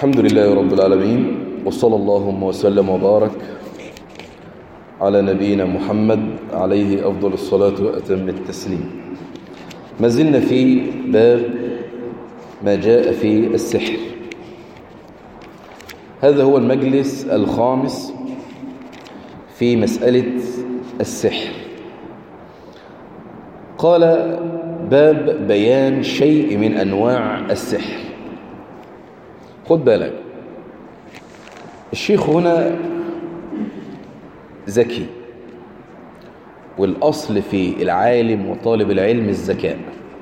الحمد لله رب العالمين وصلى اللهم وسلم وبارك على نبينا محمد عليه أفضل الصلاة وأتم التسليم ما زلنا في باب ما جاء في السحر هذا هو المجلس الخامس في مسألة السحر قال باب بيان شيء من أنواع السحر خد بالك الشيخ هنا ذكي والأصل في العالم وطالب العلم الذكاء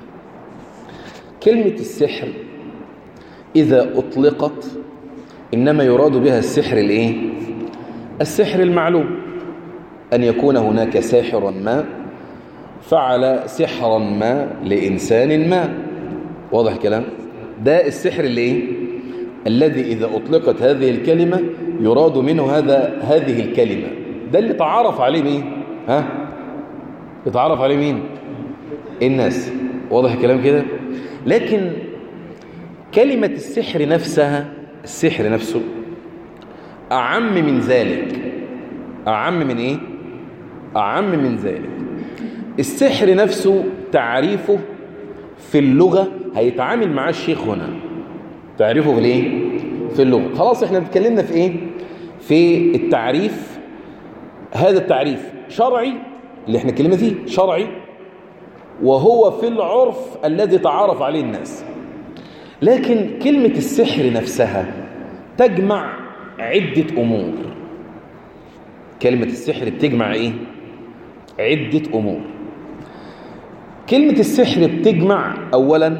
كلمة السحر إذا أطلقت إنما يراد بها السحر الإيه؟ السحر المعلوم أن يكون هناك ساحر ما فعل سحرا ما لإنسان ما واضح الكلام ده السحر الإيه؟ الذي إذا أطلقت هذه الكلمة يراد منه هذا هذه الكلمة ده اللي تعرف عليه مين ها يتعرف عليه مين الناس واضح الكلام كده لكن كلمة السحر نفسها السحر نفسه أعم من ذلك أعم من إيه أعم من ذلك السحر نفسه تعريفه في اللغة هيتعامل مع الشيخ هنا تعريفه في الايه في اللغة خلاص احنا اتكلمنا في ايه في التعريف هذا التعريف شرعي اللي احنا اتكلمنا فيه شرعي وهو في العرف الذي تعارف عليه الناس لكن كلمة السحر نفسها تجمع عدة أمور كلمة السحر بتجمع ايه عدة أمور كلمة السحر بتجمع أولا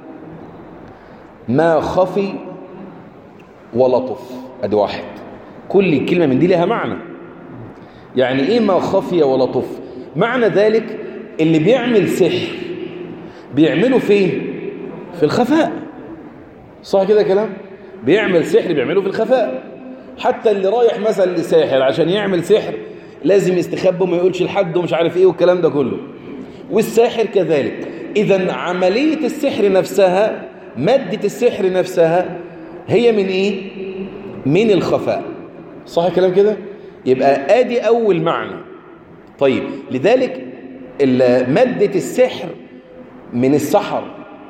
ما خفي ولطف ادي واحد كل كلمة من دي لها معنى يعني ايه ما خفي ولطف معنى ذلك اللي بيعمل سحر بيعمله فين في الخفاء صح كده كلام بيعمل سحر بيعمله في الخفاء حتى اللي رايح مثلا لساحر عشان يعمل سحر لازم يستخبى وما يقولش لحد ومش عارف ايه والكلام ده كله والساحر كذلك اذا عملية السحر نفسها مادة السحر نفسها هي من ايه من الخفاء صح الكلام كده يبقى ادي اول معنى طيب لذلك مادة السحر من السحر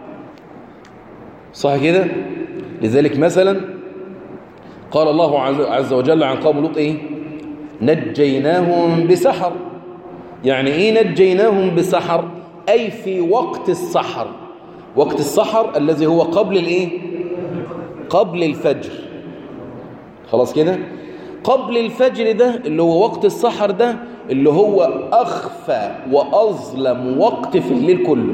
صح كده لذلك مثلا قال الله عز وجل عن قوم لوط ايه نجيناهم بسحر يعني ايه نجيناهم بسحر اي في وقت السحر وقت السحر الذي هو قبل الايه قبل الفجر خلاص كده قبل الفجر ده اللي هو وقت السحر ده اللي هو اخفى واظلم وقت في الليل كله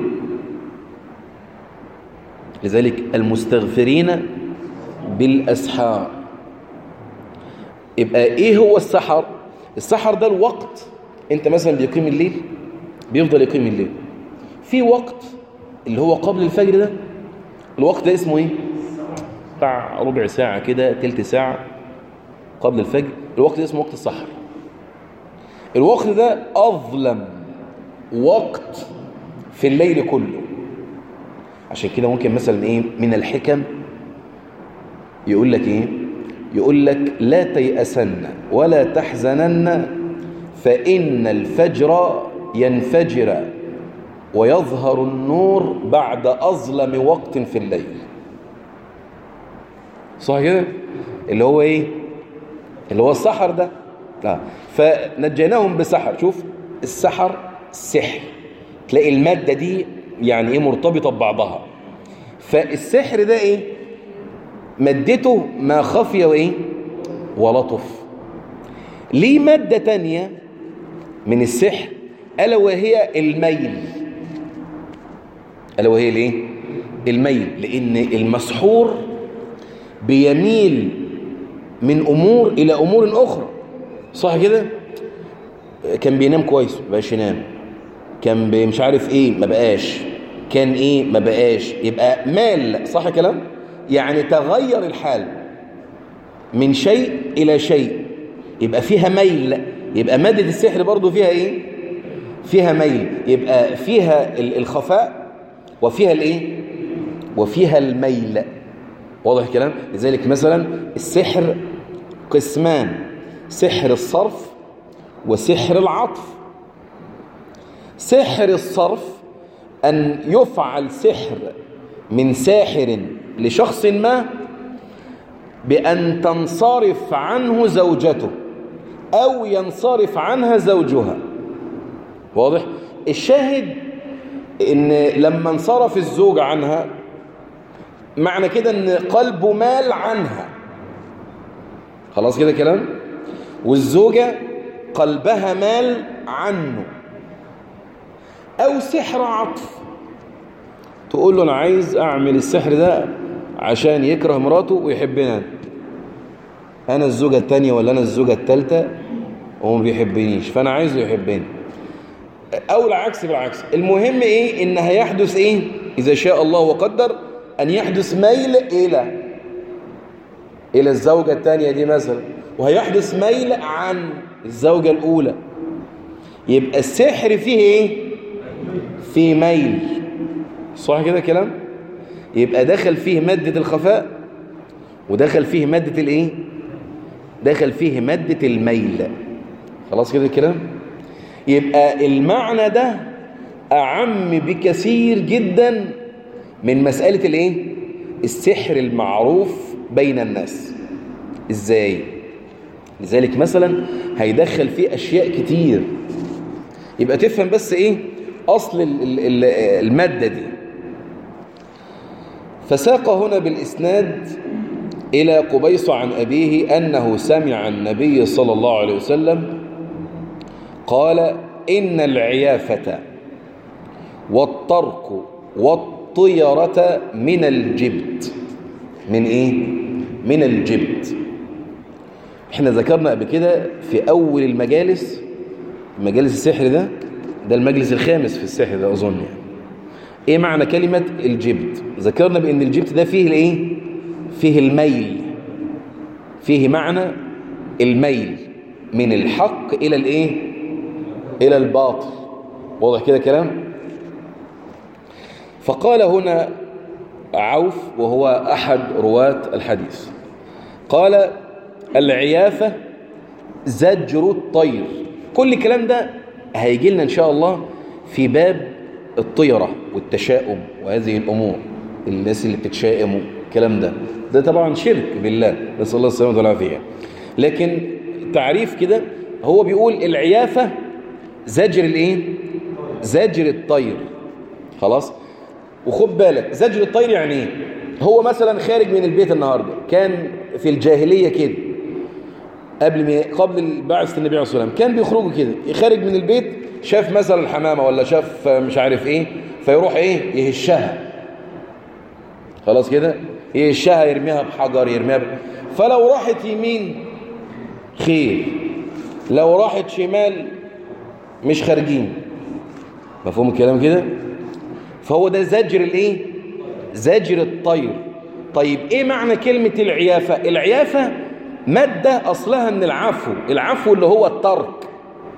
لذلك المستغفرين بالاسحار يبقى ايه هو السحر السحر ده الوقت انت مثلا بيقيم الليل بيفضل يقيم الليل في وقت اللي هو قبل الفجر ده الوقت ده اسمه ايه بتاع ربع ساعة كده تلت ساعة قبل الفجر الوقت ده اسمه وقت السحر الوقت ده أظلم وقت في الليل كله عشان كده ممكن مثلا ايه من الحكم يقول لك ايه يقول لك لا تيأسن ولا تحزنن فإن الفجر ينفجر ويظهر النور بعد أظلم وقت في الليل صح كده اللي هو ايه اللي هو السحر ده لا فنجيناهم بسحر شوف السحر سحر تلاقي المادة دي يعني ايه مرتبطة ببعضها فالسحر ده ايه مادته ما خفي وايه ولطف ليه مادة تانية من السحر ألا وهي الميل ألا وهي الايه الميل لأن المسحور بيميل من أمور إلى أمور أخرى صح كده كان بينام كويس ما بقاش ينام كان مش عارف إيه ما بقاش كان إيه ما بقاش يبقى مال صح كلام يعني تغير الحال من شيء إلى شيء يبقى فيها ميل يبقى مادة السحر برضو فيها إيه فيها ميل يبقى فيها الخفاء وفيها الايه وفيها الميل واضح الكلام لذلك مثلا السحر قسمان سحر الصرف وسحر العطف سحر الصرف أن يفعل سحر من ساحر لشخص ما بأن تنصرف عنه زوجته أو ينصرف عنها زوجها واضح الشاهد ان لما انصرف الزوج عنها معنى كده ان قلبه مال عنها خلاص كده كلام والزوجة قلبها مال عنه او سحر عطف تقول له انا عايز اعمل السحر ده عشان يكره مراته ويحبنا انا الزوجة التانية ولا انا الزوجة التالتة وما بيحبنيش فانا عايزه يحبني او العكس بالعكس المهم ايه ان هيحدث ايه اذا شاء الله وقدر ان يحدث ميل الى الى الزوجة الثانية دي مثلا وهيحدث ميل عن الزوجة الاولى يبقى السحر فيه ايه فيه ميل صح كده كلام يبقى دخل فيه مادة الخفاء ودخل فيه مادة الايه دخل فيه مادة الميل خلاص كده الكلام يبقى المعنى ده أعم بكثير جدا من مسألة الايه السحر المعروف بين الناس ازاي لذلك مثلا هيدخل فيه أشياء كتير يبقى تفهم بس ايه أصل المادة دي فساق هنا بالإسناد إلى قبيص عن أبيه أنه سمع النبي صلى الله عليه وسلم قال إن العيافة والطرق والطيرة من الجبت من إيه؟ من الجبت احنا ذكرنا قبل كده في أول المجالس مجالس السحر ده ده المجلس الخامس في السحر ده أظن يعني ايه معنى كلمة الجبت ذكرنا بأن الجبت ده فيه الايه فيه الميل فيه معنى الميل من الحق إلى الايه إلى الباطل واضح كده كلام فقال هنا عوف وهو أحد رواة الحديث قال العيافة زجر الطير كل الكلام ده هيجي لنا إن شاء الله في باب الطيرة والتشاؤم وهذه الأمور الناس اللي بتتشائم الكلام ده ده طبعا شرك بالله نسأل الله السلامة والعافية لكن تعريف كده هو بيقول العيافة زجر الايه زجر الطير خلاص وخد بالك زجر الطير يعني ايه هو مثلا خارج من البيت النهارده كان في الجاهليه كده قبل ما قبل بعث النبي عليه الصلاه والسلام كان بيخرجوا كده خارج من البيت شاف مثلا الحمامه ولا شاف مش عارف ايه فيروح ايه يهشها خلاص كده يهشها يرميها بحجر يرميها ب... فلو راحت يمين خير لو راحت شمال مش خارجين مفهوم الكلام كده فهو ده زجر الايه زجر الطير طيب ايه معنى كلمة العيافة العيافة مادة اصلها من العفو العفو اللي هو الترك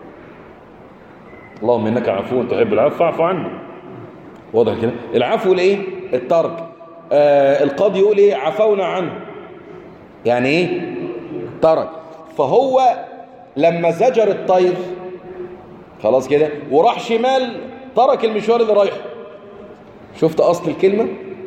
اللهم انك عفو تحب العفو فاعف عنه واضح كده العفو الايه الترك آه القاضي يقول ايه عفونا عنه يعني ايه ترك فهو لما زجر الطير خلاص كده وراح شمال ترك المشوار اللي رايحه شفت أصل الكلمة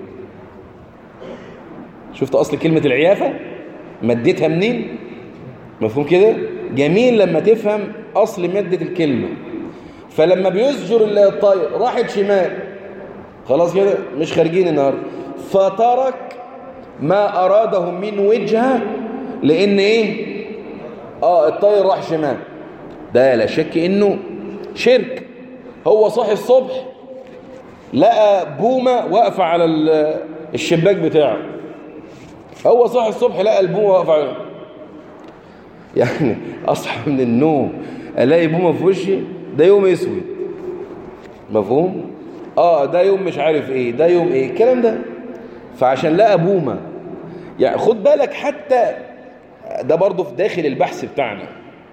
شفت أصل كلمة العيافة مديتها منين مفهوم كده جميل لما تفهم أصل مادة الكلمة فلما بيسجر الطائر راحت شمال خلاص كده مش خارجين النهارده فترك ما أراده من وجهة لأن إيه آه الطائر راح شمال ده لا شك إنه شرك هو صاحي الصبح لقى بومة واقفة على الشباك بتاعه هو صاحي الصبح لقى البومة واقفة على يعني أصحى من النوم ألاقي بومة في وشي ده يوم اسود مفهوم؟ آه ده يوم مش عارف إيه ده يوم إيه الكلام ده فعشان لقى بومة يعني خد بالك حتى ده برضه في داخل البحث بتاعنا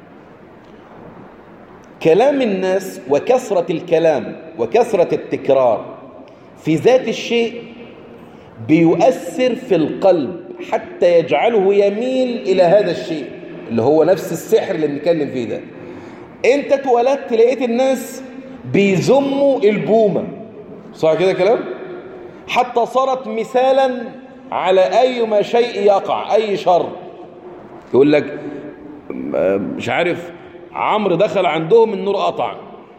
كلام الناس وكثرة الكلام وكثرة التكرار في ذات الشيء بيؤثر في القلب حتى يجعله يميل إلى هذا الشيء اللي هو نفس السحر اللي بنتكلم فيه ده انت اتولدت لقيت الناس بيذموا البومة صح كده كلام حتى صارت مثالا على أي شيء يقع أي شر يقول لك مش عارف عمرو دخل عندهم النور قطع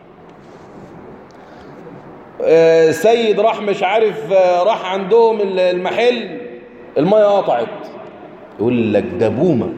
سيد راح مش عارف راح عندهم المحل المية قطعت يقول لك ده بومة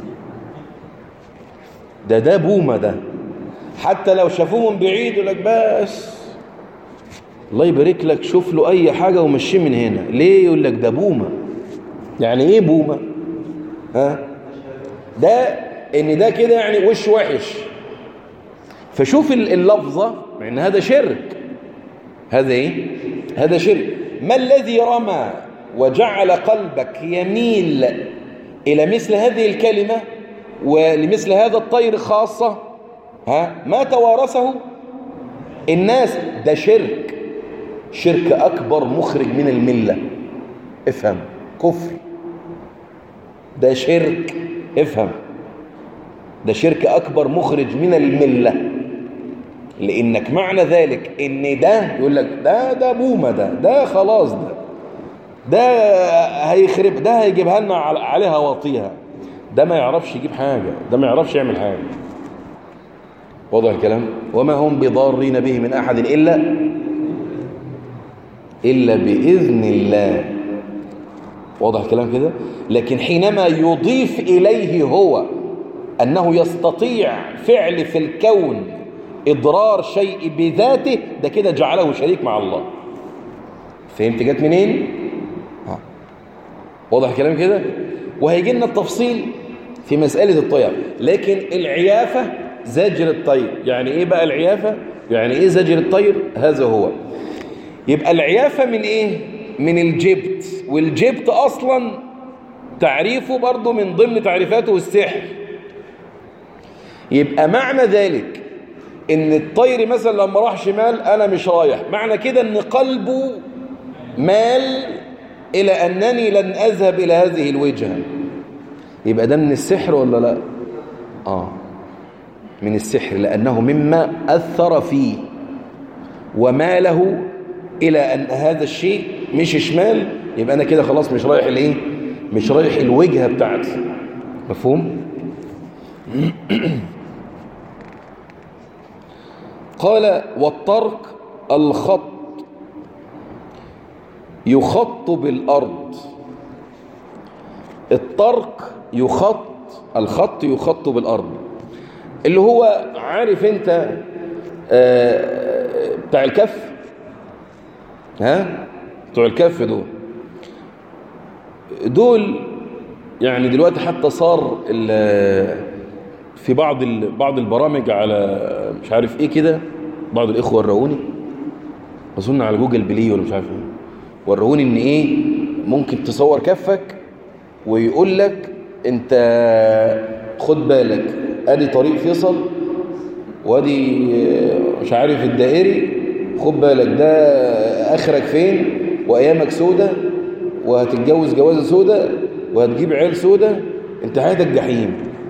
ده ده بومة ده حتى لو شافوه من بعيد يقول لك بس الله يبارك لك شوف له اي حاجة ومشيه من هنا ليه يقول لك ده بومة يعني ايه بومة ها ده ان ده كده يعني وش وحش فشوف اللفظة مع ان هذا شرك هذا ايه هذا شرك ما الذي رمى وجعل قلبك يميل الى مثل هذه الكلمة ولمثل هذا الطير خاصة ها ما توارثه الناس ده شرك شرك أكبر مخرج من الملة افهم كفر ده شرك افهم ده شرك أكبر مخرج من الملة لأنك معنى ذلك إن ده يقول لك ده ده بومة ده ده خلاص ده ده هيخرب ده هيجيبها لنا عليها واطيها ده ما يعرفش يجيب حاجة ده ما يعرفش يعمل حاجة واضح الكلام وما هم بضارين به من أحد إلا إلا بإذن الله واضح الكلام كده لكن حينما يضيف إليه هو أنه يستطيع فعل في الكون إضرار شيء بذاته ده كده جعله شريك مع الله فهمت جت منين واضح الكلام كده وهيجي لنا التفصيل في مسألة الطير لكن العيافة زجر الطير يعني ايه بقى العيافة يعني ايه زجر الطير هذا هو يبقى العيافة من ايه من الجبت والجبت اصلا تعريفه برضه من ضمن تعريفاته السحر يبقى معنى ذلك ان الطير مثلا لما راح شمال انا مش رايح معنى كده ان قلبه مال الى انني لن اذهب الى هذه الوجهة يبقى ده من السحر ولا لا اه من السحر لأنه مما أثر فيه وماله إلى أن هذا الشيء مش شمال يبقى أنا كده خلاص مش رايح الإيه مش رايح الوجهة بتاعتي مفهوم قال والطرق الخط يخط بالأرض الطرق يخط الخط يخط بالأرض اللي هو عارف انت آه بتاع الكف ها بتوع الكف دول دول يعني دلوقتي حتى صار في بعض بعض البرامج على مش عارف ايه كده بعض الاخوه وروني اظن على جوجل بلاي ولا مش عارف ايه وروني ان ايه ممكن تصور كفك ويقول لك انت خد بالك ادي طريق فيصل وادي مش عارف الدائري خد بالك ده اخرك فين وايامك سودة وهتتجوز جوازه سودة وهتجيب عيال سودة انت حياتك جحيم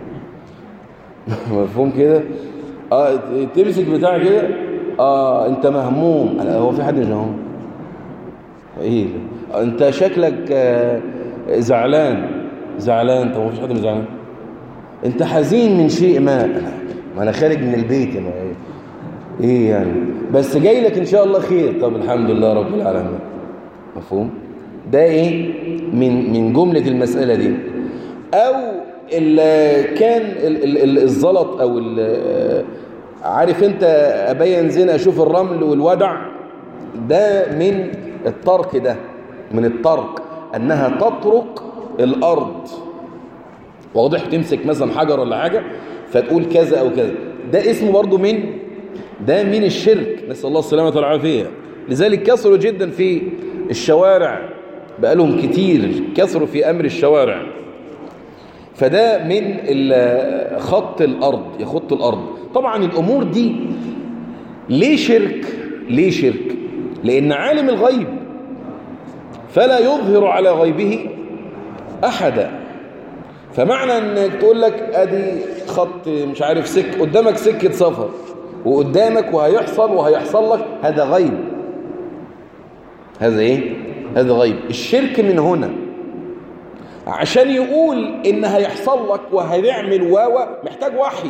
مفهوم كده اه تمسك بتاع كده اه انت مهموم هو في حد مش مهموم ايه انت شكلك آه زعلان زعلان طب ما فيش حد مش زعلان انت حزين من شيء ما ما انا خارج من البيت ما ايه ايه يعني بس جاي لك ان شاء الله خير طب الحمد لله رب العالمين مفهوم ده ايه من من جملة المسألة دي او كان الزلط او عارف انت ابين زين اشوف الرمل والودع ده من الطرق ده من الطرق انها تطرق الارض واضح تمسك مثلا حجر ولا حاجة فتقول كذا او كذا ده اسمه برضو من ده من الشرك نسأل الله السلامة والعافية لذلك كثروا جدا في الشوارع بقالهم كتير كثروا في أمر الشوارع فده من خط الأرض يخط الأرض طبعا الأمور دي ليه شرك ليه شرك لأن عالم الغيب فلا يظهر على غيبه أحدا فمعنى انك تقول لك ادي خط مش عارف سك قدامك سكة سفر وقدامك وهيحصل وهيحصل لك هذا غيب هذا ايه هذا غيب الشرك من هنا عشان يقول ان هيحصل لك وهيعمل واوا محتاج وحي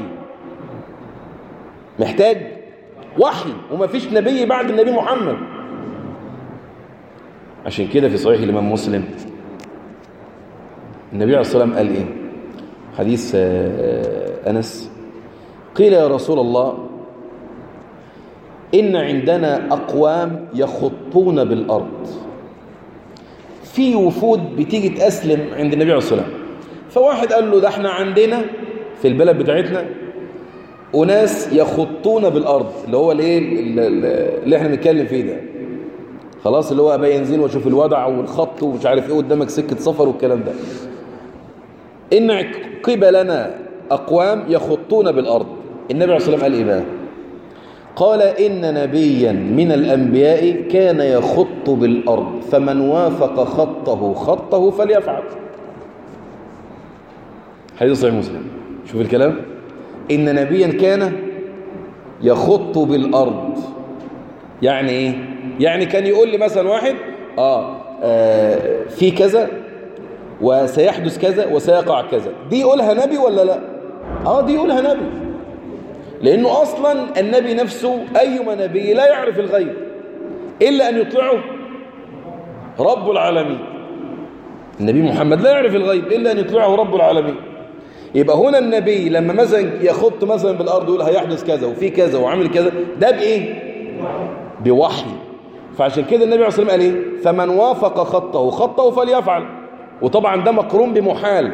محتاج وحي ومفيش نبي بعد النبي محمد عشان كده في صحيح الإمام مسلم النبي عليه الصلاة والسلام قال إيه حديث أنس قيل يا رسول الله إن عندنا أقوام يخطون بالأرض في وفود بتيجي تأسلم عند النبي عليه الصلاة والسلام فواحد قال له ده احنا عندنا في البلد بتاعتنا وناس يخطون بالأرض اللي هو الايه اللي احنا بنتكلم فيه ده خلاص اللي هو بقى ينزل واشوف الوضع والخط ومش عارف ايه قدامك سكة سفر والكلام ده إن قبلنا أقوام يخطون بالأرض النبي عليه الصلاة والسلام قال إيه بقى قال إن نبيا من الأنبياء كان يخط بالأرض فمن وافق خطه خطه فليفعل حديث صحيح مسلم شوف الكلام إن نبيا كان يخط بالأرض يعني إيه يعني كان يقول لي مثلا واحد آه, آه في كذا وسيحدث كذا وسيقع كذا دي يقولها نبي ولا لا اه دي يقولها نبي لانه اصلا النبي نفسه ايما نبي لا يعرف الغيب الا ان يطلعه رب العالمين النبي محمد لا يعرف الغيب الا ان يطلعه رب العالمين يبقى هنا النبي لما مثلا يخط مثلا بالارض يقول هيحدث كذا وفي كذا وعمل كذا ده بايه بوحي فعشان كده النبي عليه الصلاه والسلام قال ايه فمن وافق خطه خطه فليفعل وطبعا ده مقرون بمحال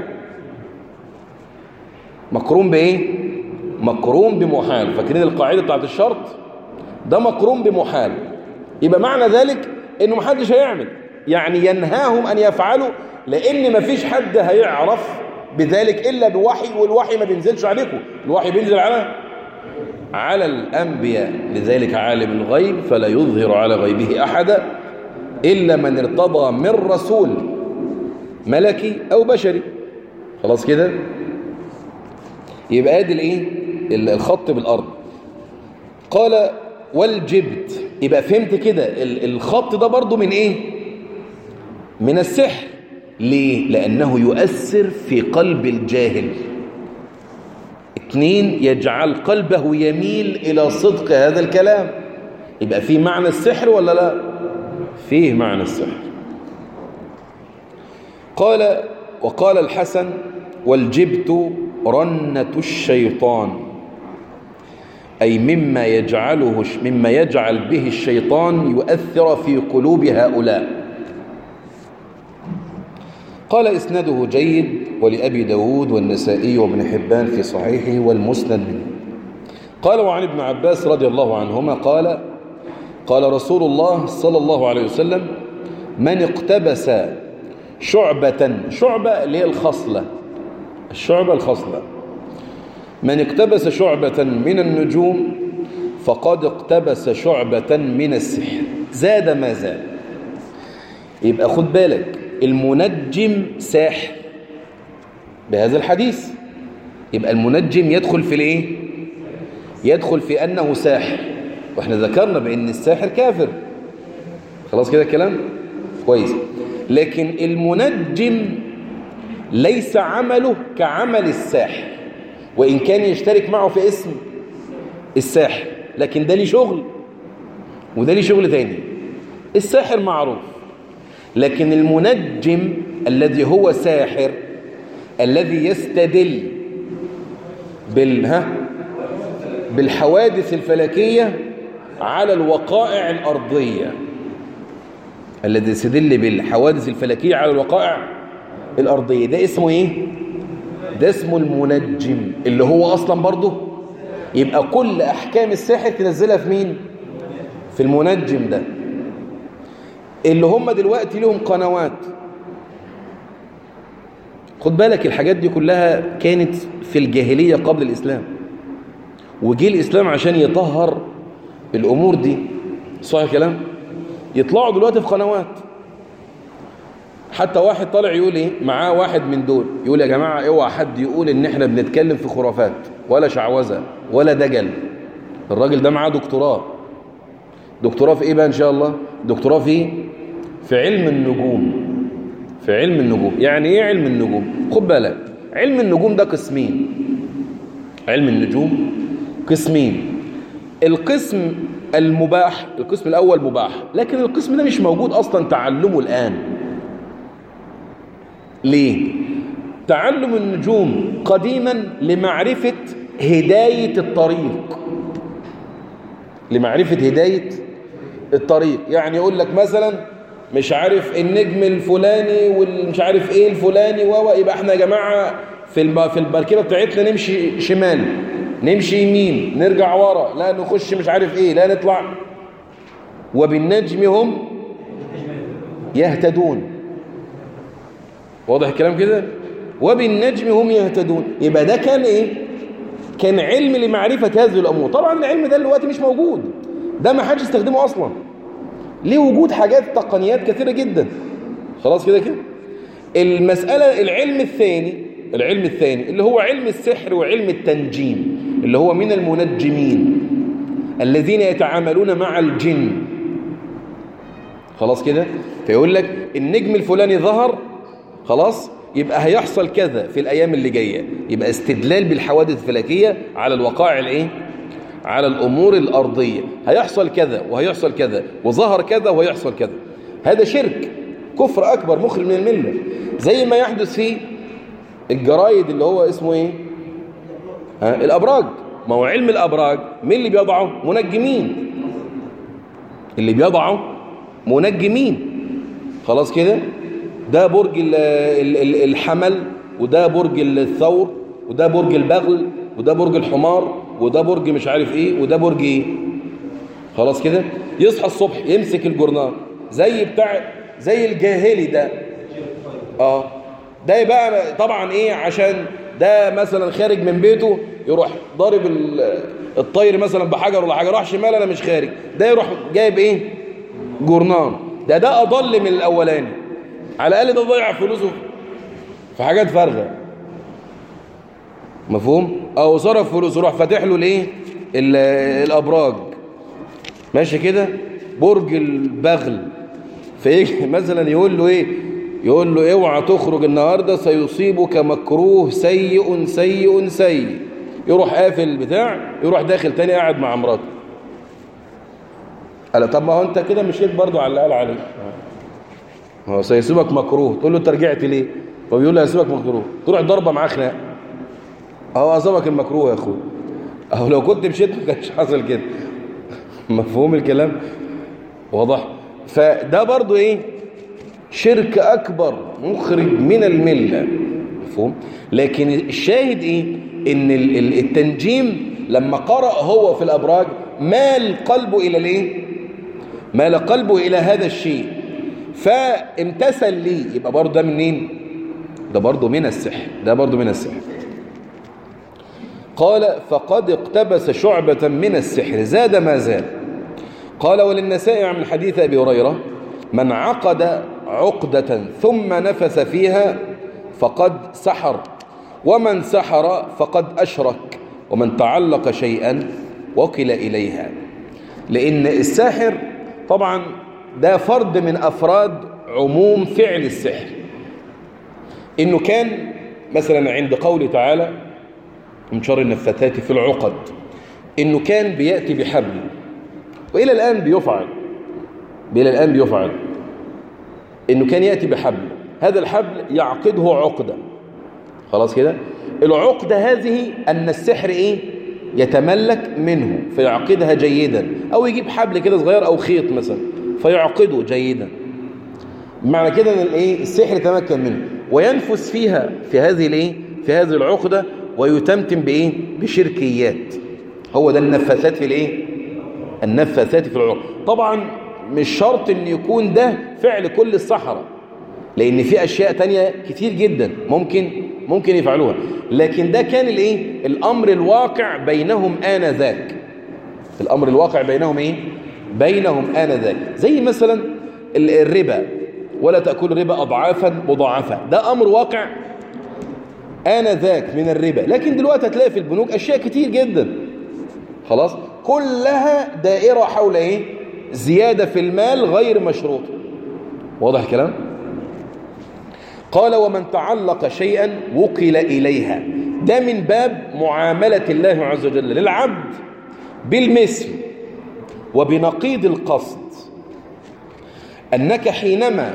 مقرون بايه مقرون بمحال فاكرين القاعده بتاعت الشرط ده مقرون بمحال يبقى معنى ذلك انه محدش هيعمل يعني ينهاهم ان يفعلوا لان مفيش حد هيعرف بذلك الا بوحي والوحي ما بينزلش عليكم الوحي بينزل على على الانبياء لذلك عالم الغيب فلا يظهر على غيبه احدا الا من ارتضى من رسول ملكي او بشري خلاص كده يبقى ادي الايه الخط بالارض قال والجبت يبقى فهمت كده الخط ده برضو من ايه من السحر ليه لانه يؤثر في قلب الجاهل اتنين يجعل قلبه يميل الى صدق هذا الكلام يبقى فيه معنى السحر ولا لا فيه معنى السحر قال وقال الحسن والجبت رنة الشيطان أي مما يجعله مما يجعل به الشيطان يؤثر في قلوب هؤلاء قال إسناده جيد ولأبي داود والنسائي وابن حبان في صحيحه والمسند منه قال وعن ابن عباس رضي الله عنهما قال قال رسول الله صلى الله عليه وسلم من اقتبس شعبة شعبة اللي هي الخصلة الشعبة الخصلة من اقتبس شعبة من النجوم فقد اقتبس شعبة من السحر زاد ما زاد يبقى خد بالك المنجم ساحر بهذا الحديث يبقى المنجم يدخل في الايه يدخل في انه ساحر واحنا ذكرنا بان الساحر كافر خلاص كده الكلام كويس لكن المنجم ليس عمله كعمل الساحر وإن كان يشترك معه في اسم الساحر لكن ده ليه شغل وده ليه شغل تاني الساحر معروف لكن المنجم الذي هو ساحر الذي يستدل بال ها بالحوادث الفلكية على الوقائع الأرضية الذي يستدل بالحوادث الفلكية على الوقائع الأرضية ده اسمه ايه ده اسمه المنجم اللي هو أصلا برضه يبقى كل أحكام الساحر تنزلها في مين في المنجم ده اللي هم دلوقتي لهم قنوات خد بالك الحاجات دي كلها كانت في الجاهلية قبل الإسلام وجي الإسلام عشان يطهر الأمور دي صح الكلام يطلعوا دلوقتي في قنوات حتى واحد طالع يقول ايه معاه واحد من دول يقول يا جماعة اوعى حد يقول ان احنا بنتكلم في خرافات ولا شعوذة ولا دجل الراجل ده معاه دكتوراه دكتوراه في ايه بقى ان شاء الله دكتوراه في في علم النجوم في علم النجوم يعني ايه علم النجوم خد بالك علم النجوم ده قسمين علم النجوم قسمين القسم المباح القسم الأول مباح لكن القسم ده مش موجود أصلا تعلمه الآن ليه؟ تعلم النجوم قديما لمعرفة هداية الطريق لمعرفة هداية الطريق يعني يقول لك مثلا مش عارف النجم الفلاني والمش عارف ايه الفلاني وهو يبقى احنا يا جماعة في في المركبة بتاعتنا نمشي شمال نمشي يمين نرجع ورا لا نخش مش عارف ايه لا نطلع وبالنجم هم يهتدون واضح الكلام كده وبالنجم هم يهتدون يبقى ده كان ايه كان علم لمعرفة هذه الأمور طبعا العلم ده دلوقتي مش موجود ده ما حدش يستخدمه أصلا ليه وجود حاجات تقنيات كثيرة جدا خلاص كده كده المسألة العلم الثاني العلم الثاني اللي هو علم السحر وعلم التنجيم اللي هو من المنجمين الذين يتعاملون مع الجن خلاص كده فيقول لك النجم الفلاني ظهر خلاص يبقى هيحصل كذا في الأيام اللي جاية يبقى استدلال بالحوادث الفلكية على الوقائع الايه على الأمور الأرضية هيحصل كذا وهيحصل كذا وظهر كذا وهيحصل كذا هذا شرك كفر أكبر مخرج من الملة زي ما يحدث في الجرايد اللي هو اسمه ايه ها الأبراج ما هو علم الأبراج مين اللي بيضعه منجمين اللي بيضعه منجمين خلاص كده ده برج الحمل وده برج الثور وده برج البغل وده برج الحمار وده برج مش عارف ايه وده برج ايه خلاص كده يصحى الصبح يمسك الجورنال زي بتاع زي الجاهلي ده اه ده بقى طبعا ايه عشان ده مثلا خارج من بيته يروح ضارب الطير مثلا بحجر ولا حاجه راح شمال انا مش خارج ده يروح جايب ايه جورنان ده ده اضل من الاولاني على الاقل ده ضيع فلوسه في حاجات فارغه مفهوم او صرف فلوسه يروح فاتح له الايه الابراج ماشي كده برج البغل فيجي مثلا يقول له ايه يقول له اوعى تخرج النهاردة سيصيبك مكروه سيء سيء سيء يروح قافل البتاع يروح داخل تاني قاعد مع مراته قال طب ما هو انت كده مشيت برضو على اللي قال عليه هو سيصيبك مكروه تقول له انت رجعت ليه فبيقول له هيصيبك مكروه تروح ضربه معاه خناق اهو اصابك المكروه يا اخويا اهو لو كنت مشيت ما كانش حصل كده مفهوم الكلام واضح فده برضو ايه شرك أكبر مخرج من الملة مفهوم لكن الشاهد إيه إن التنجيم لما قرأ هو في الأبراج مال قلبه إلى الإيه مال قلبه إلى هذا الشيء فامتثل ليه يبقى برضه ده منين ده برضه من السحر ده برضه من السحر قال فقد اقتبس شعبة من السحر زاد ما زاد قال وللنسائي من حديث أبي هريرة من عقد عقدة ثم نفس فيها فقد سحر ومن سحر فقد أشرك ومن تعلق شيئا وكل إليها لأن الساحر طبعا ده فرد من أفراد عموم فعل السحر إنه كان مثلا عند قوله تعالى من شر النفثات في العقد إنه كان بيأتي بحبل وإلى الآن بيفعل إلى الآن بيفعل إنه كان يأتي بحبل هذا الحبل يعقده عقدة خلاص كده العقدة هذه أن السحر إيه يتملك منه فيعقدها جيدا أو يجيب حبل كده صغير أو خيط مثلا فيعقده جيدا معنى كده أن الإيه السحر يتمكن منه وينفس فيها في هذه الإيه في هذه العقدة ويتمتم بإيه بشركيات هو ده النفاثات في الإيه النفاثات في العقد طبعا مش شرط ان يكون ده فعل كل السحرة لان في اشياء تانية كتير جدا ممكن ممكن يفعلوها لكن ده كان الايه الامر الواقع بينهم انذاك الامر الواقع بينهم ايه بينهم انذاك زي مثلا الربا ولا تأكل الربا أضعافا مضاعفة ده أمر واقع آنذاك من الربا لكن دلوقتي هتلاقي في البنوك أشياء كتير جدا خلاص كلها دائرة حول إيه زيادة في المال غير مشروط واضح الكلام قال ومن تعلق شيئا وكل إليها ده من باب معاملة الله عز وجل للعبد بالمثل وبنقيض القصد أنك حينما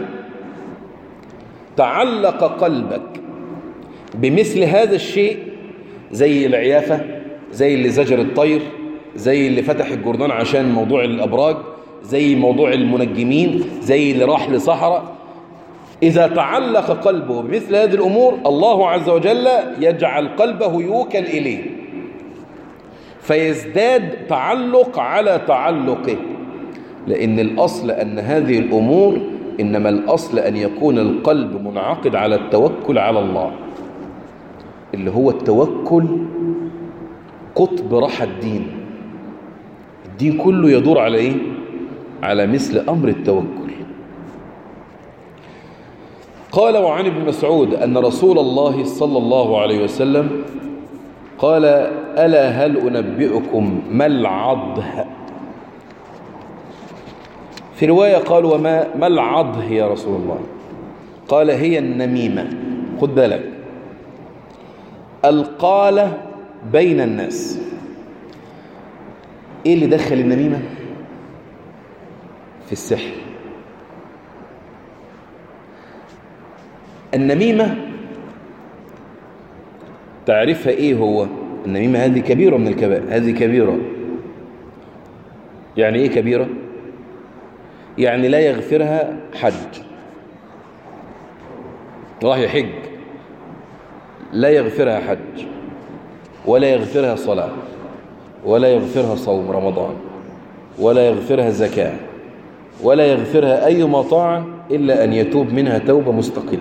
تعلق قلبك بمثل هذا الشيء زي العيافة زي اللي زجر الطير زي اللي فتح الجردان عشان موضوع الأبراج زي موضوع المنجمين زي اللي راح لصحراء إذا تعلق قلبه بمثل هذه الأمور الله عز وجل يجعل قلبه يوكل إليه فيزداد تعلق على تعلقه لأن الأصل أن هذه الأمور إنما الأصل أن يكون القلب منعقد على التوكل على الله اللي هو التوكل قطب رحى الدين الدين كله يدور على إيه؟ على مثل أمر التوكل قال وعن ابن مسعود أن رسول الله صلى الله عليه وسلم قال ألا هل أنبئكم ما العضه في رواية قال وما ما العضه يا رسول الله قال هي النميمة خد بالك القالة بين الناس ايه اللي دخل النميمة في السحر النميمة تعرفها ايه هو النميمة هذه كبيرة من الكبائر هذه كبيرة يعني ايه كبيرة يعني لا يغفرها حج راح يحج لا يغفرها حج ولا يغفرها صلاة ولا يغفرها صوم رمضان ولا يغفرها زكاة ولا يغفرها أي مطاع إلا أن يتوب منها توبة مستقلة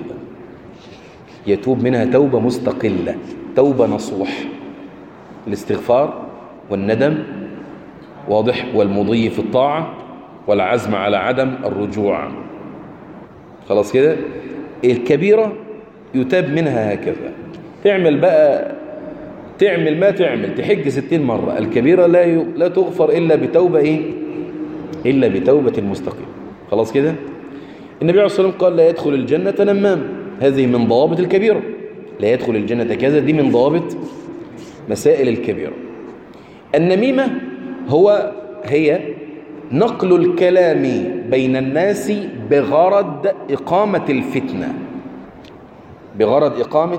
يتوب منها توبة مستقلة توبة نصوح الاستغفار والندم واضح والمضي في الطاعة والعزم على عدم الرجوع خلاص كده الكبيرة يتاب منها هكذا تعمل بقى تعمل ما تعمل تحج ستين مرة الكبيرة لا ي... لا تغفر إلا بتوبة إيه إلا بتوبة مستقيم خلاص كده النبي عليه الصلاة والسلام قال لا يدخل الجنة نمام هذه من ضوابط الكبيرة لا يدخل الجنة كذا دي من ضوابط مسائل الكبيرة النميمة هو هي نقل الكلام بين الناس بغرض إقامة الفتنة بغرض إقامة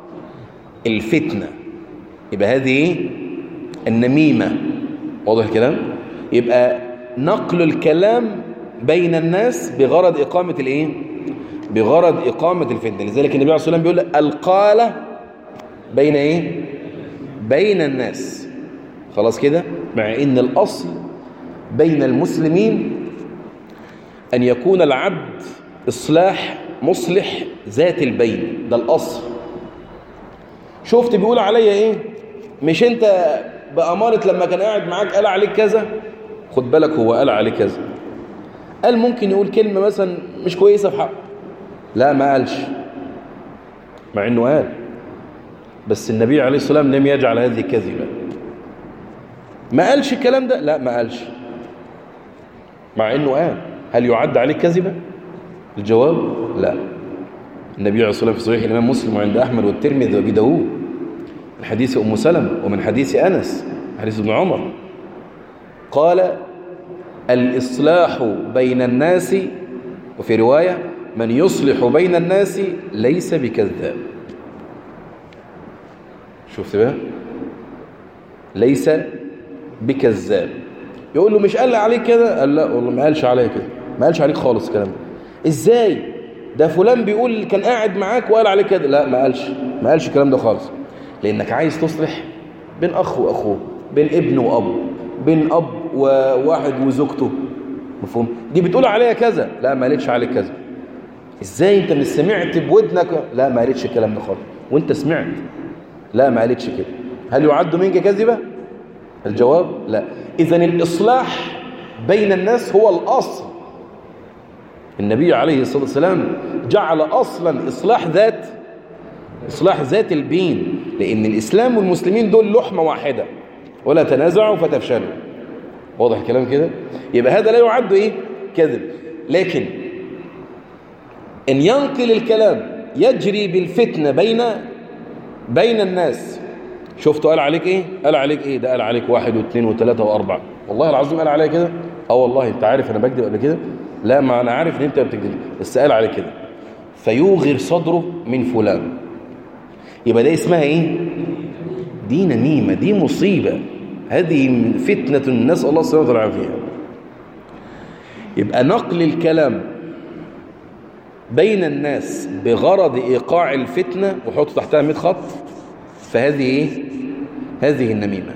الفتنة يبقى هذه ايه النميمة واضح الكلام يبقى نقل الكلام بين الناس بغرض إقامة الايه بغرض إقامة الفتنة لذلك النبي عليه الصلاة والسلام بيقول القالة بين ايه بين الناس خلاص كده مع ان الأصل بين المسلمين أن يكون العبد إصلاح مصلح ذات البين ده الأصل شفت بيقول عليا ايه مش انت بأمارة لما كان قاعد معاك قال عليك كذا خد بالك هو قال عليك كذا قال ممكن يقول كلمة مثلا مش كويسة في حقه لا ما قالش مع انه قال بس النبي عليه الصلاة والسلام لم يجعل هذه كذبة ما قالش الكلام ده لا ما قالش مع انه قال هل يعد عليك كذبة الجواب لا النبي عليه الصلاة والسلام في صحيح الإمام مسلم وعند أحمد والترمذي وابي داود من حديث أم سلمة ومن حديث أنس حديث ابن عمر قال الإصلاح بين الناس وفي رواية من يصلح بين الناس ليس بكذاب شفت بقى ليس بكذاب يقول له مش قال عليك كده قال لا والله ما قالش عليا كده ما قالش عليك خالص الكلام ده ازاي ده فلان بيقول كان قاعد معاك وقال عليك كده لا ما قالش ما قالش الكلام ده خالص لانك عايز تصلح بين اخ واخوه بين ابن واب بين اب وواحد وزوجته مفهوم دي بتقول عليا كذا لا ما قالتش عليك كذا ازاي انت مش سمعت بودنك لا ما قالتش الكلام ده خالص وانت سمعت لا ما قالتش كده هل يعد منك كذبه الجواب لا اذا الاصلاح بين الناس هو الاصل النبي عليه الصلاة والسلام جعل أصلا إصلاح ذات إصلاح ذات البين لأن الإسلام والمسلمين دول لحمة واحدة ولا تنازعوا فتفشلوا واضح الكلام كده يبقى هذا لا يعد إيه كذب لكن إن ينقل الكلام يجري بالفتنة بين بين الناس شفتوا قال عليك إيه قال عليك إيه ده قال عليك واحد واثنين وثلاثة وأربعة والله العظيم قال عليا كده اه والله انت عارف انا بكذب قبل كده لا ما انا عارف ان انت بتكذب بس قال عليك كده فيوغر صدره من فلان يبقى ده اسمها ايه دي نميمه دي مصيبه هذه من فتنه نسال الله السلامه والعافيه يبقى نقل الكلام بين الناس بغرض ايقاع الفتنه وحط تحتها 100 خط فهذه ايه هذه النميمه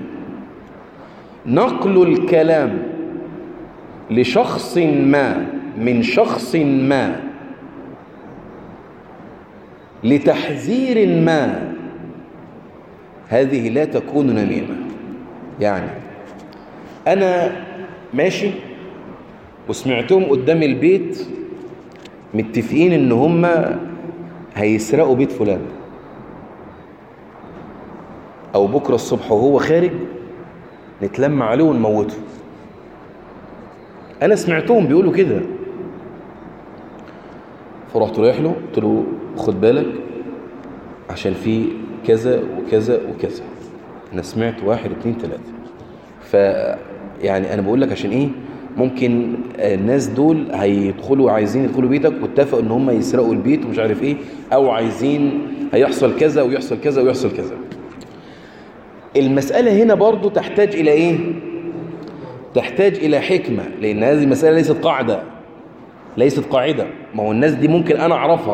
نقل الكلام لشخص ما من شخص ما لتحذير ما هذه لا تكون نميمة يعني أنا ماشي وسمعتهم قدام البيت متفقين ان هم هيسرقوا بيت فلان او بكرة الصبح وهو خارج نتلم عليه ونموته انا سمعتهم بيقولوا كده فرحت رايح له قلت له خد بالك عشان في كذا وكذا وكذا انا سمعت واحد اتنين تلاتة ف يعني انا بقول لك عشان ايه ممكن الناس دول هيدخلوا عايزين يدخلوا بيتك واتفقوا ان هم يسرقوا البيت ومش عارف ايه او عايزين هيحصل كذا ويحصل كذا ويحصل كذا المسألة هنا برضو تحتاج إلى إيه؟ تحتاج إلى حكمة لأن هذه المسألة ليست قاعدة ليست قاعدة ما هو الناس دي ممكن أنا أعرفها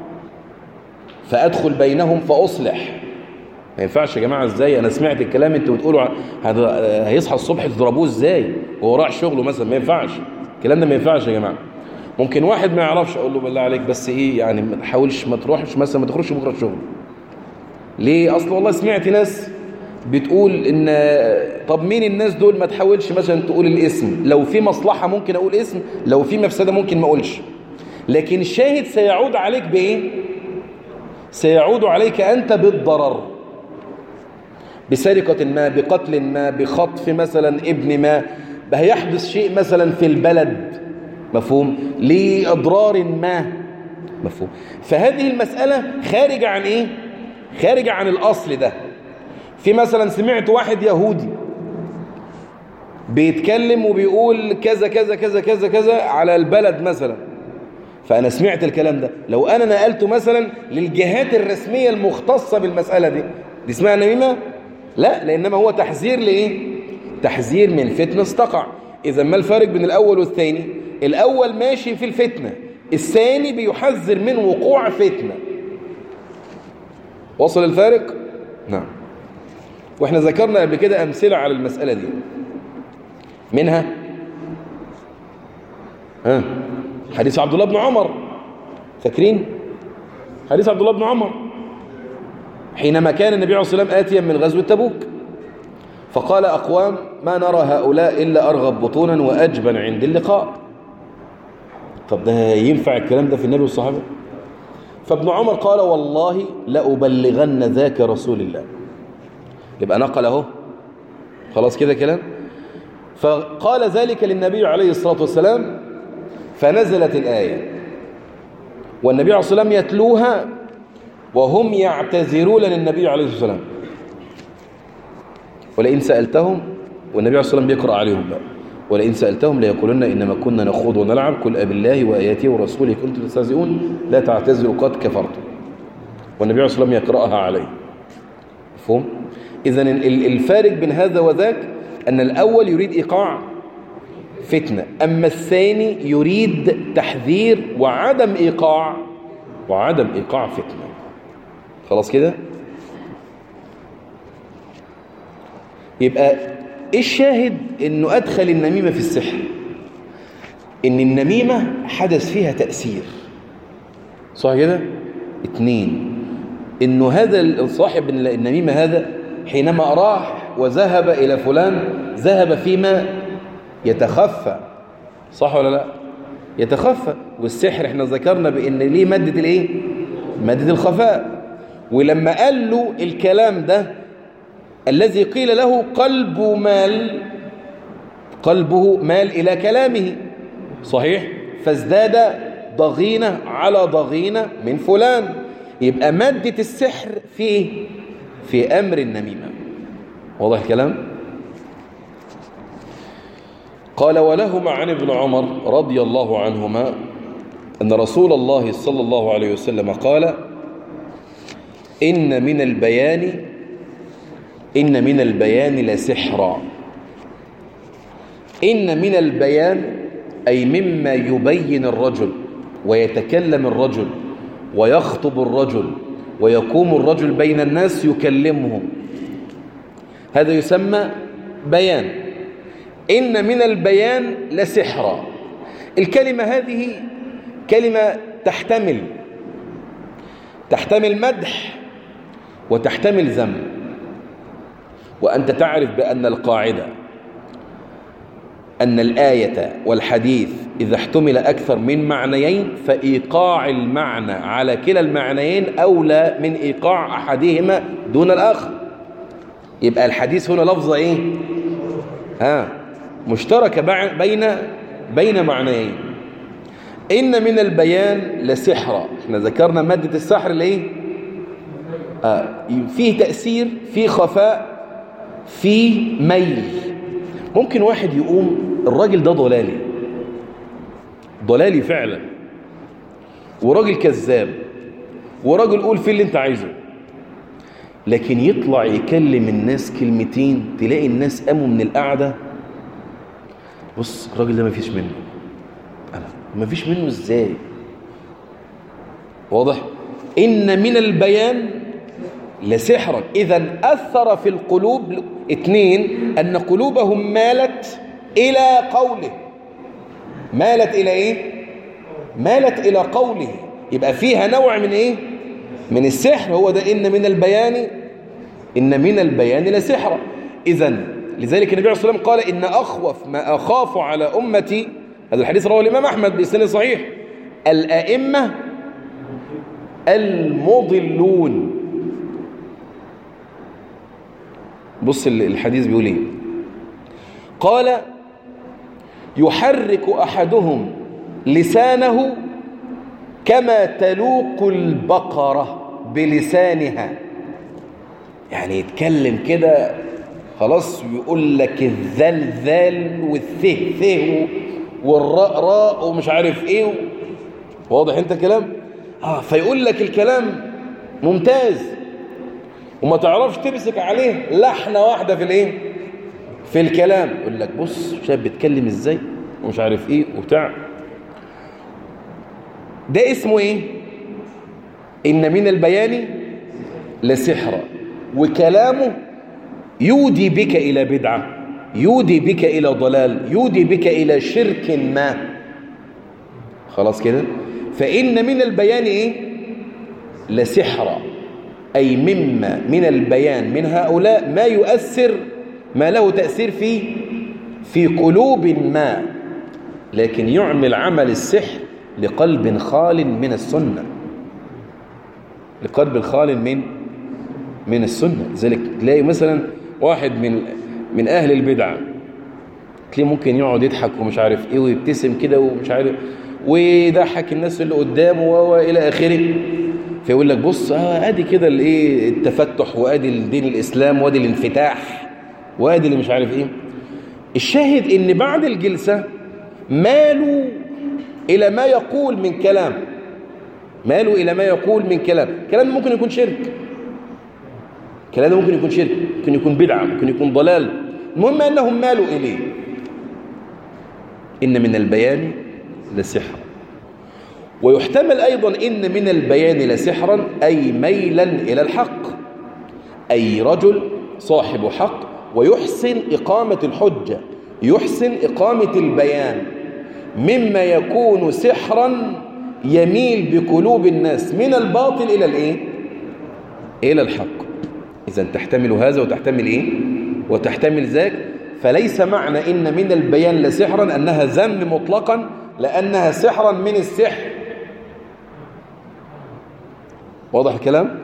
فأدخل بينهم فأصلح ما ينفعش يا جماعة إزاي أنا سمعت الكلام أنتوا بتقولوا هيصحى الصبح تضربوه إزاي وهو راح شغله مثلا ما ينفعش الكلام ده ما ينفعش يا جماعة ممكن واحد ما يعرفش أقول له بالله عليك بس إيه يعني ما تحاولش ما تروحش مثلا ما تخرجش بكرة الشغل ليه أصل والله سمعت ناس بتقول ان طب مين الناس دول ما تحاولش مثلا تقول الاسم لو في مصلحة ممكن اقول اسم لو في مفسدة ممكن ما اقولش لكن الشاهد سيعود عليك بايه سيعود عليك انت بالضرر بسرقة ما بقتل ما بخطف مثلا ابن ما هيحدث شيء مثلا في البلد مفهوم لأضرار ما مفهوم فهذه المسألة خارجة عن ايه خارجة عن الاصل ده في مثلا سمعت واحد يهودي بيتكلم وبيقول كذا كذا كذا كذا كذا على البلد مثلا فأنا سمعت الكلام ده لو أنا نقلته مثلا للجهات الرسمية المختصة بالمسألة دي دي اسمها نميمة لا لإنما هو تحذير لإيه تحذير من فتنة استقع إذا ما الفارق بين الأول والثاني الأول ماشي في الفتنة الثاني بيحذر من وقوع فتنة وصل الفارق نعم واحنا ذكرنا قبل كده أمثلة على المسألة دي منها ها حديث عبد الله بن عمر فاكرين حديث عبد الله بن عمر حينما كان النبي عليه الصلاة والسلام آتيا من غزوة تبوك فقال أقوام ما نرى هؤلاء إلا أرغب بطونا وأجبن عند اللقاء طب ده ينفع الكلام ده في النبي والصحابة فابن عمر قال والله لأبلغن ذاك رسول الله يبقى نقل اهو خلاص كده كلام فقال ذلك للنبي عليه الصلاة والسلام فنزلت الآية والنبي عليه الصلاة والسلام يتلوها وهم يعتذرون للنبي عليه الصلاة والسلام ولئن سألتهم والنبي عليه الصلاة والسلام بيقرأ عليهم بقى ولئن سألتهم ليقولن إنما كنا نخوض ونلعب قل أب الله وآياته ورسوله كنتم تستهزئون لا تعتذروا قد كفرتم والنبي عليه الصلاة والسلام يقرأها عليه مفهوم؟ إذا الفارق بين هذا وذاك أن الأول يريد إيقاع فتنة أما الثاني يريد تحذير وعدم إيقاع وعدم إيقاع فتنة خلاص كده يبقى إيه الشاهد أنه أدخل النميمة في السحر أن النميمة حدث فيها تأثير صح كده اتنين أنه هذا صاحب النميمة هذا حينما راح وذهب إلى فلان ذهب فيما يتخفى صح ولا لا يتخفى والسحر احنا ذكرنا بان ليه مادة الايه مادة الخفاء ولما قال له الكلام ده الذي قيل له قلب مال قلبه مال إلى كلامه صحيح فازداد ضغينة على ضغينة من فلان يبقى مادة السحر في في أمر النميمة واضح الكلام قال ولهما عن ابن عمر رضي الله عنهما أن رسول الله صلى الله عليه وسلم قال إن من البيان إن من البيان لسحرا إن من البيان أي مما يبين الرجل ويتكلم الرجل ويخطب الرجل ويقوم الرجل بين الناس يكلمهم هذا يسمى بيان إن من البيان لسحرا الكلمة هذه كلمة تحتمل تحتمل مدح وتحتمل ذم وأنت تعرف بأن القاعدة أن الآية والحديث إذا احتمل أكثر من معنيين فإيقاع المعنى على كلا المعنيين أولى من إيقاع أحدهما دون الآخر يبقى الحديث هنا لفظة إيه ها مشتركة بين بين معنيين إن من البيان لسحرا احنا ذكرنا مادة السحر اللي ايه آه فيه تأثير فيه خفاء فيه ميل ممكن واحد يقوم الراجل ده ضلالي ضلالي فعلا وراجل كذاب وراجل قول فيه اللي انت عايزه لكن يطلع يكلم الناس كلمتين تلاقي الناس قاموا من القعدة بص الراجل ده ما فيش منه أنا ما فيش منه ازاي واضح إن من البيان لسحرا إذا أثر في القلوب اثنين أن قلوبهم مالت إلى قوله مالت إلى إيه مالت إلى قوله يبقى فيها نوع من إيه من السحر هو ده إن من البيان إن من البيان لسحرا إذا لذلك النبي عليه الصلاة والسلام قال إن أخوف ما أخاف على أمتي هذا الحديث رواه الإمام أحمد بإسناد صحيح الأئمة المضلون بص الحديث بيقول ايه قال يحرك احدهم لسانه كما تلوق البقرة بلسانها يعني يتكلم كده خلاص ويقول لك الذل ذل والثه ثه والراء راء ومش عارف ايه واضح انت كلام اه فيقول لك الكلام ممتاز وما تعرفش تمسك عليه لحنة واحدة في الايه في الكلام يقول لك بص شاب بيتكلم ازاي ومش عارف ايه وبتاع ده اسمه ايه ان من البيان لسحرا وكلامه يودي بك الى بدعة يودي بك الى ضلال يودي بك الى شرك ما خلاص كده فإن من البيان إيه لسحرا أي مما من البيان من هؤلاء ما يؤثر ما له تأثير في في قلوب ما لكن يعمل عمل السحر لقلب خال من السنة لقلب خال من من السنة لذلك تلاقي مثلا واحد من من أهل البدع تلاقيه ممكن يقعد يضحك ومش عارف ايه ويبتسم كده ومش عارف ويضحك الناس اللي قدامه والى اخره فيقول لك بص اه ادي كده الايه التفتح وادي الدين الاسلام وادي الانفتاح وادي اللي مش عارف ايه الشاهد ان بعد الجلسه مالوا الى ما يقول من كلام مالوا الى ما يقول من كلام كلام ممكن يكون شرك كلام ده ممكن يكون شرك ممكن يكون بدعه ممكن يكون ضلال المهم انهم مالوا اليه ان من البيان لسحر ويحتمل أيضا إن من البيان لسحرا أي ميلا إلى الحق أي رجل صاحب حق ويحسن إقامة الحجة يحسن إقامة البيان مما يكون سحرا يميل بقلوب الناس من الباطل إلى الإيه؟ إلى الحق إذا تحتمل هذا وتحتمل إيه؟ وتحتمل ذاك فليس معنى إن من البيان لسحرا أنها ذم مطلقا لأنها سحرا من السحر واضح الكلام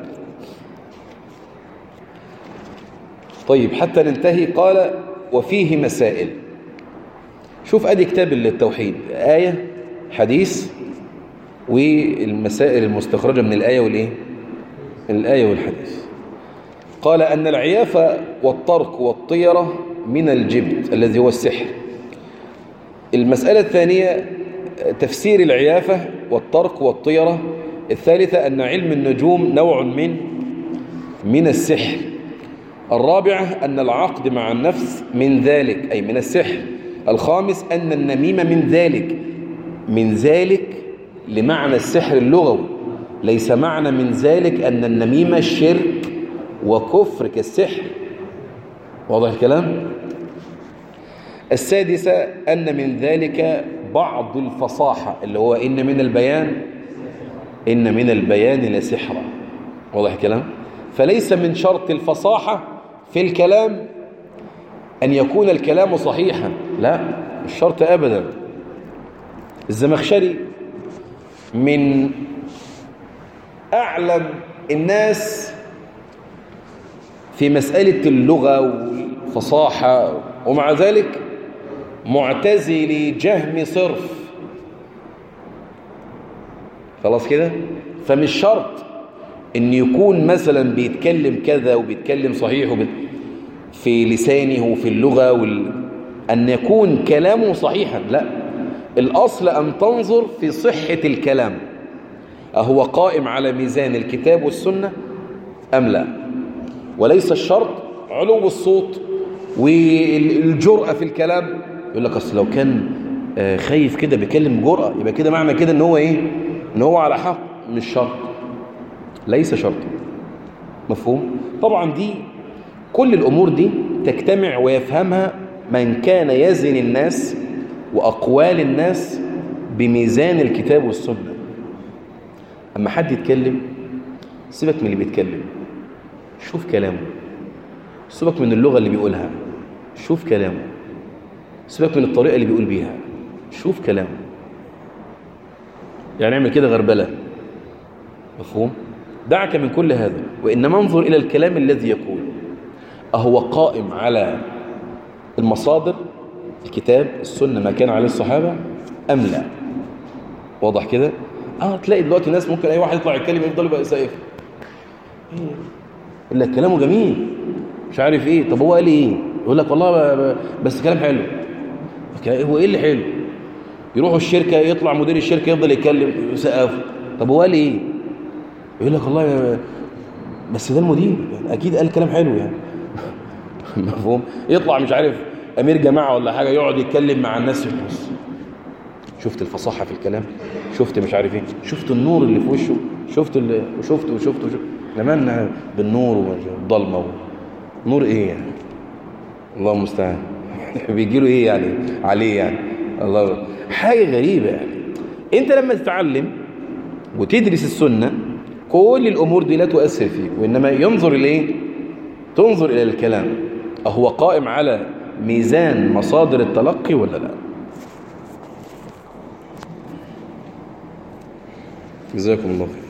طيب حتى ننتهي قال وفيه مسائل شوف ادي كتاب التوحيد آية حديث والمسائل المستخرجة من الآية والإيه من الآية والحديث قال أن العيافة والطرق والطيرة من الجبت الذي هو السحر المسألة الثانية تفسير العيافة والطرق والطيرة الثالثة أن علم النجوم نوع من من السحر الرابعة أن العقد مع النفس من ذلك أي من السحر الخامس أن النميمة من ذلك من ذلك لمعنى السحر اللغوي ليس معنى من ذلك أن النميمة شرك وكفر كالسحر واضح الكلام السادسة أن من ذلك بعض الفصاحة اللي هو إن من البيان إن من البيان لسحرا واضح الكلام فليس من شرط الفصاحة في الكلام أن يكون الكلام صحيحا لا مش شرط أبدا الزمخشري من أعلم الناس في مسألة اللغة والفصاحة ومع ذلك معتزلي جهم صرف خلاص كده فمش شرط ان يكون مثلا بيتكلم كذا وبيتكلم صحيح وبت... في لسانه وفي اللغة وال... أن يكون كلامه صحيحا لا الأصل أن تنظر في صحة الكلام أهو قائم على ميزان الكتاب والسنة أم لا وليس الشرط علو الصوت والجرأة في الكلام يقول لك أصل لو كان خايف كده بيكلم جرأة يبقى كده معنى كده ان هو ايه ان هو على حق مش شرط ليس شرط مفهوم طبعا دي كل الأمور دي تجتمع ويفهمها من كان يزن الناس وأقوال الناس بميزان الكتاب والسنة أما حد يتكلم سيبك من اللي بيتكلم شوف كلامه سيبك من اللغة اللي بيقولها شوف كلامه سيبك من الطريقة اللي بيقول بيها شوف كلامه يعني اعمل كده غربلة مفهوم دعك من كل هذا وإنما انظر إلى الكلام الذي يقول أهو قائم على المصادر الكتاب السنة ما كان عليه الصحابة أم لا واضح كده اه تلاقي دلوقتي ناس ممكن اي واحد يطلع يتكلم يفضل يبقى سائف يقول لك كلامه جميل مش عارف ايه طب هو قال ايه يقول لك والله بس كلام حلو هو ايه اللي حلو يروحوا الشركة يطلع مدير الشركة يفضل يتكلم يسقف طب هو قال ايه يقول لك والله بس ده المدير يعني اكيد قال كلام حلو يعني مفهوم يطلع مش عارف امير جماعه ولا حاجه يقعد يتكلم مع الناس في النص شفت الفصاحه في الكلام شفت مش عارف ايه شفت النور اللي في وشه شفت اللي وشفت وشفت وشفت لمنا بالنور والضلمه نور ايه يعني الله المستعان بيجي له ايه يعني عليه يعني الله حاجه غريبه يعني انت لما تتعلم وتدرس السنه كل الامور دي لا تؤثر فيه وانما ينظر اليه تنظر الى الكلام أهو قائم على ميزان مصادر التلقي ولا لا جزاكم الله خير